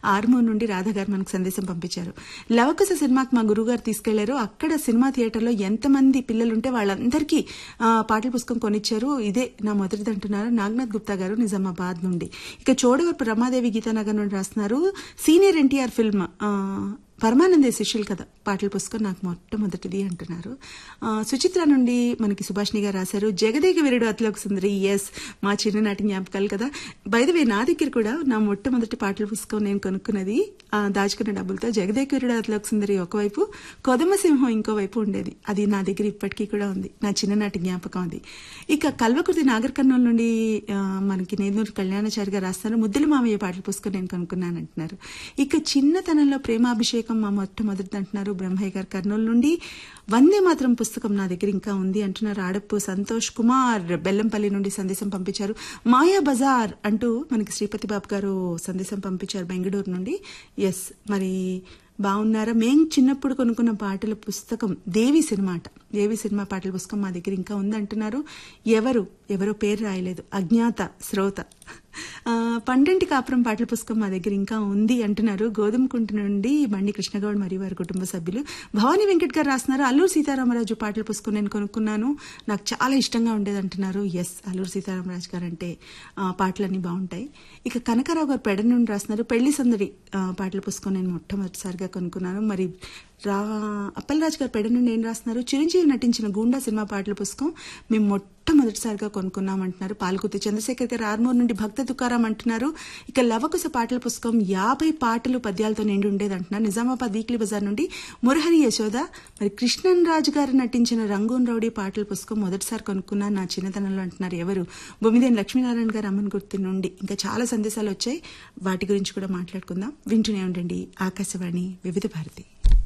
ఆర్మూర్ నుండి రాధ గారు మనకు సందేశం పంపించారు లవకుశ సినిమాకి మా గురువు గారు తీసుకెళ్లారు అక్కడ సినిమా థియేటర్లో ఎంతమంది పిల్లలుంటే వాళ్ళందరికీ ఆ, పాటల పుస్తకం కొనిచ్చారు ఇదే నా మొదటిది అంటున్నారు నాగనాథ్ గుప్తా గారు నిజామాబాద్ నుండి ఇక చోడవరపు రమాదేవి గీతానగర్ నుండి రాస్తున్నారు సీనియర్ ఎన్టీఆర్ ఫిల్మ్ ఆ, పరమానందే శిష్యులు కదా పాటల పుస్తకం నాకు మొట్టమొదటిది అంటున్నారు ఆ, సుచిత్ర నుండి మనకి సుభాష్ని గారు రాశారు జగదేక వీరుడు అతిలోక సుందరి ఎస్ మా చిన్ననాటి జ్ఞాపకాలు కదా బైదవే నా దగ్గర కూడా నా మొట్టమొదటి పాటల పుస్తకం నేను కొనుక్కున్నది ఆ, దాచుకున్న డబ్బులతో జగదేక వీరుడు అతిలోక సుందరి ఒకవైపు కొదమ సింహం ఇంకోవైపు ఉండేది అది నా దగ్గర ఇప్పటికీ కూడా ఉంది నా చిన్ననాటి జ్ఞాపకం అది ఇక కల్వకుర్తి నాగర్ కర్నూలు నుండి ఆ, మనకి నేదూరు కళ్యాణాచారి గారు రాస్తారు ముద్దుల మామయ్య పాటల పుస్తకం నేను కొనుక్కున్నాను అంటున్నారు ఇక చిన్నతనంలో ప్రేమాభిషేకం మా మొట్టమొదటి అంటున్నారు బ్రహ్మయ్య గారు కర్నూలు నుండి వందే మాత్రం పుస్తకం నా దగ్గర ఇంకా ఉంది అంటున్నారు ఆడప్పు సంతోష్ కుమార్ బెల్లంపల్లి నుండి సందేశం పంపించారు మాయా బజార్ అంటూ మనకి శ్రీపతి బాబు గారు సందేశం పంపించారు బెంగళూరు నుండి ఎస్ మరి బాగున్నారా మేం చిన్నప్పుడు కొనుక్కున్న పాటల పుస్తకం దేవి సినిమా అట దేవి సినిమా పాటల పుస్తకం మా దగ్గర ఇంకా ఉందంటున్నారు ఎవరు ఎవరో పేరు రాయలేదు అజ్ఞాత శ్రోత ఆ, పండంటి కాపురం పాటల పుస్తకం మా దగ్గర ఇంకా ఉంది అంటున్నారు గోధుమకుంట నుండి బండి కృష్ణగౌడ్ మరియు వారి కుటుంబ సభ్యులు భవానీ వెంకట్ గారు రాస్తున్నారు అల్లూరు సీతారామరాజు పాటల పుస్తకం నేను కొనుక్కున్నాను నాకు చాలా ఇష్టంగా ఉండేది అంటున్నారు ఎస్ అల్లూరు సీతారామరాజు గారు అంటే ఆ, పాటలన్నీ బాగుంటాయి ఇక కనకారావు గారు పెడ నుండి రాస్తున్నారు పెళ్లి సందడి ఆ, పాటల పుస్తకం నేను మొట్టమొదటిసారిగా కొనుక్కున్నాను మరి రా అప్పలరాజు గారు పెడ నుండి ఏం రాస్తున్నారు చిరంజీవి నటించిన గూండా సినిమా పాటల పుస్తకం మేము మొట్టమొదటిసారిగా కొనుక్కున్నాం అంటున్నారు పాలకుర్తి చంద్రశేఖర్ గారు ఆర్మూర్ నుండి భక్త తుకారాం అంటున్నారు ఇక లవకుశ పాటల పుస్తకం యాభై పాటలు పద్యాలతో నిండి ఉండేది అంటున్నారు నిజామాబాద్ వీక్లీ బజార్ నుండి మురహరి యశోద మరి కృష్ణన్ రాజు గారు నటించిన రంగూన్ రౌడీ పాటల పుస్తకం మొదటిసారి కొనుక్కున్నాను నా చిన్నతనంలో అంటున్నారు ఎవరు బొమ్మిదేని లక్ష్మీనారాయణ గారు అమ్మన్ గుర్తు నుండి ఇంకా చాలా సందేశాలు వచ్చాయి వాటి గురించి కూడా మాట్లాడుకుందాం వింటూనే ఉండండి ఆకాశవాణి వివిధ భారతి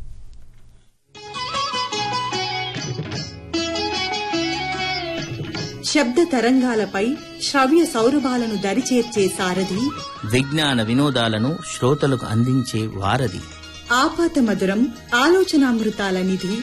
శబ్ద తరంగాలపై శ్రవ్య సౌరభాలను దరిచేర్చే సారథి విజ్ఞాన వినోదాలను శ్రోతలకు అందించే వారధి ఆపాత మధురం ఆలోచనామృతాల నిధి